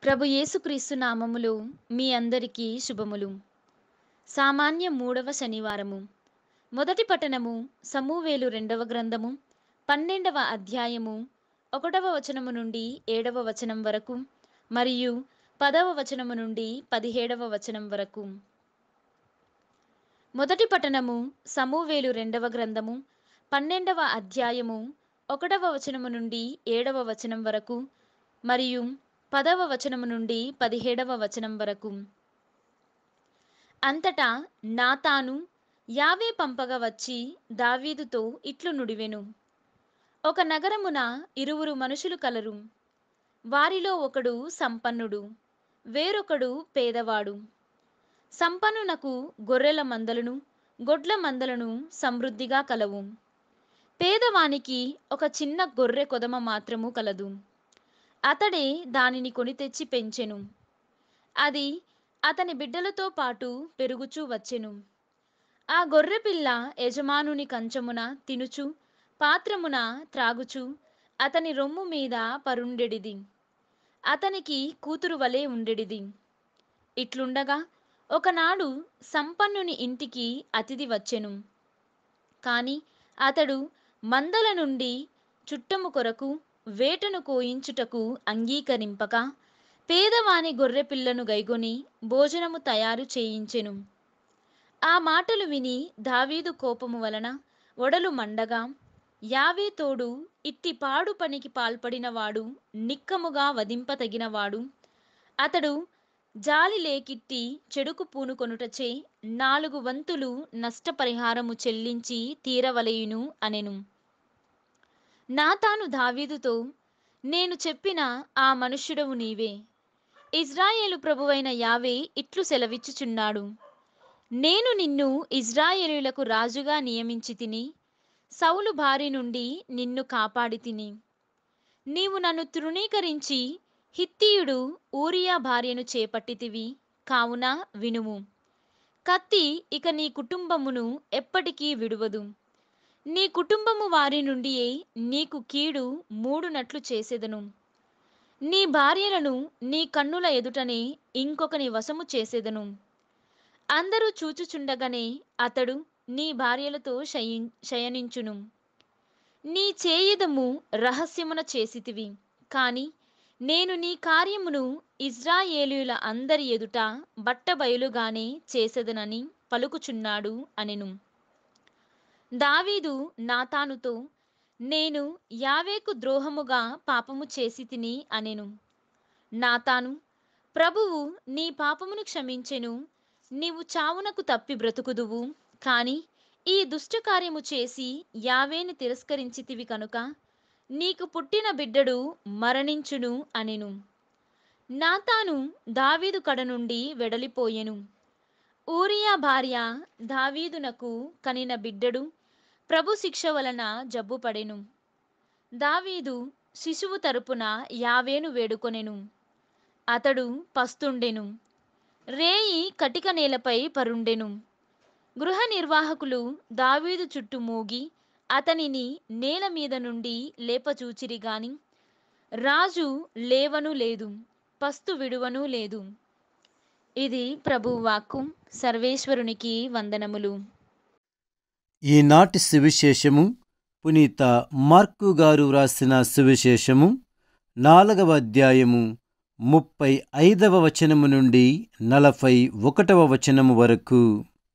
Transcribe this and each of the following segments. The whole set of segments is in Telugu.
ప్రభు యేసుక్రీస్తు నామములో మీ అందరికీ శుభములు సామాన్య మూడవ శనివారము మొదటి పట్టణము సమూవేలు రెండవ గ్రంథము పన్నెండవ అధ్యాయము ఒకటవ వచనము నుండి ఏడవ వచనం వరకు మరియు పదవ వచనము నుండి పదిహేడవ వచనం వరకు మొదటి పట్టణము సమూవేలు రెండవ గ్రంథము పన్నెండవ అధ్యాయము ఒకటవ వచనము నుండి ఏడవ వచనం వరకు మరియు పదవ వచనము నుండి పదిహేడవ వచనం వరకు అంతటా నాతాను యావే పంపగా వచ్చి దావీదుతో ఇట్లు నుడివెను ఒక నగరమున ఇరువురు మనుషులు కలరు వారిలో ఒకడు సంపన్నుడు వేరొకడు పేదవాడు సంపన్నునకు గొర్రెల మందలను గొడ్ల మందలను సమృద్ధిగా కలవు పేదవానికి ఒక చిన్న గొర్రె కొదమ మాత్రము కలదు అతడే దానిని కొని తెచ్చి పెంచెను అది అతని బిడ్డలతో పాటు పెరుగుచూ వచ్చెను ఆ గొర్రెపిల్ల యజమానుని కంచమున తినుచు పాత్రమున త్రాగుచు అతని రొమ్ము మీద పరుండెడిది అతనికి కూతురు వలె ఉండెడిది ఇట్లుండగా ఒకనాడు సంపన్నుని ఇంటికి అతిథి వచ్చెను కాని అతడు మందల నుండి చుట్టము కొరకు వేటను కోయించుటకు అంగీకరింపక పేదవాని గొర్రెపిల్లను గైగొని భోజనము తయారు చేయించెను ఆ మాటలు విని దావీదు కోపము వలన ఒడలు మండగా యావే తోడు ఇట్టి పాడు పనికి పాల్పడినవాడు నిక్కముగా వధింపతగినవాడు అతడు జాలి లేకిట్టి చెడుకు పూనుకొనుటచే నాలుగు వంతులు నష్టపరిహారము చెల్లించి తీరవలయును అనెను నాతాను దావీదుతో నేను చెప్పిన ఆ మనుష్యుడవు నీవే ఇజ్రాయేలు ప్రభువైన యావే ఇట్లు సెలవిచ్చుచున్నాడు నేను నిన్ను ఇజ్రాయేలులకు రాజుగా నియమించి తిని సౌలు భార్య నుండి నిన్ను కాపాడి తిని నీవు నన్ను తృణీకరించి హిత్తీయుడు ఊరియా భార్యను చేపట్టితివి కావున వినుము కత్తి ఇక నీ కుటుంబమును ఎప్పటికీ విడువదు నీ కుటుంబము వారి నుండియే నీకు కీడు మూడునట్లు చేసేదను నీ భార్యలను నీ కన్నుల ఎదుటనే ఇంకొకని వశము చేసేదను అందరూ చూచుచుండగానే అతడు నీ భార్యలతో శయి శయనించును నీ చేయుదము రహస్యమున చేసితివి కాని నేను నీ కార్యమును ఇజ్రాయేలీయుల అందరి ఎదుట బట్టబయలుగానే చేసేదనని పలుకుచున్నాడు అనెను దావీదు నాతానుతో నేను యావేకు ద్రోహముగా పాపము చేసి తిని అనెను నాతాను ప్రభువు నీ పాపమును క్షమించెను నీవు చావునకు తప్పి బ్రతుకుదువు కాని ఈ దుష్టకార్యము చేసి యావేని తిరస్కరించితివి కనుక నీకు పుట్టిన బిడ్డడు మరణించును అనెను నాతాను దావీదు కడ నుండి వెడలిపోయెను ఊరియా భార్య దావీదునకు కనిన బిడ్డడు ప్రభు శిక్ష వలన జబ్బుపడెను దావీదు శిశువు తరపున యావేను వేడుకొనెను అతడు పస్తుండెను రేయి కటిక నేలపై పరుండెను గృహ నిర్వాహకులు దావీదు చుట్టూ మోగి అతనిని నేల మీద నుండి లేపచూచిరి గాని రాజు లేవను లేదు పస్తు విడువను లేదు ఇది ప్రభువాక్కు సర్వేశ్వరునికి వందనములు ఈనాటి సువిశేషము పునీత మార్కు గారు వ్రాసిన సువిశేషము నాలుగవ అధ్యాయము ముప్పై ఐదవ వచనము నుండి నలభై ఒకటవ వచనము వరకు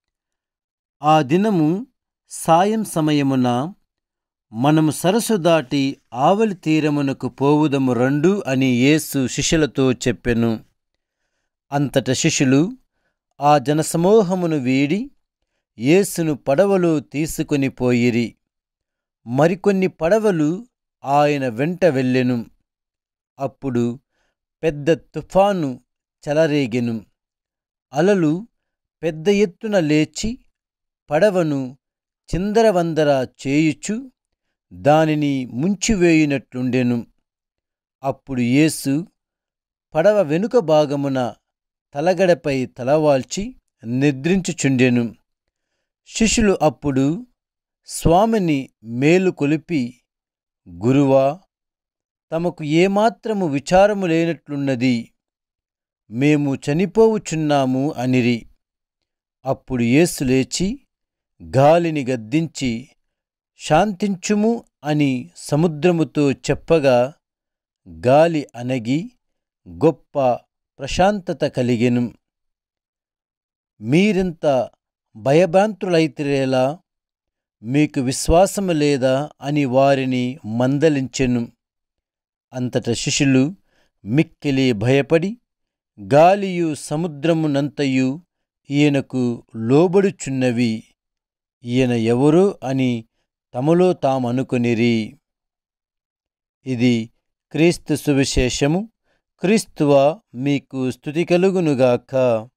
ఆ దినము సాయం సమయమున మనము సరస్సు దాటి ఆవలి తీరమునకు పోవుదము రండు అని యేసు శిష్యులతో చెప్పెను అంతట శిష్యులు ఆ జనసమూహమును వీడి యేసును పడవలో తీసుకొని పోయిరి మరికొన్ని పడవలు ఆయన వెంట వెళ్ళెను అప్పుడు పెద్ద తుఫాను చెలరేగెను అలలు పెద్ద ఎత్తున లేచి పడవను చిందరవందర చేయుచు దానిని ముంచివేయునట్లుండెను అప్పుడు యేసు పడవ వెనుక భాగమున తలగడపై తలవాల్చి నిద్రించుచుండెను శిష్యులు అప్పుడు స్వామిని మేలు కొలిపి గురువా తమకు ఏమాత్రము విచారము లేనట్లున్నది మేము చనిపోవుచున్నాము అనిరి అప్పుడు యేసు లేచి గాలిని గద్దించి శాంతించుము అని సముద్రముతో చెప్పగా గాలి అనగి గొప్ప ప్రశాంతత కలిగెను మీరింత భయభ్రాంతులైతిరేలా మీకు విశ్వాసము లేదా అని వారిని మందలించెను అంతట శిష్యులు మిక్కిలి భయపడి గాలియు సముద్రమునంతయు ఈయనకు లోబడుచున్నవి ఈయన ఎవరో అని తమలో తామనుకొనిరి ఇది క్రీస్తు సువిశేషము క్రీస్తువ మీకు స్థుతి కలుగునుగాక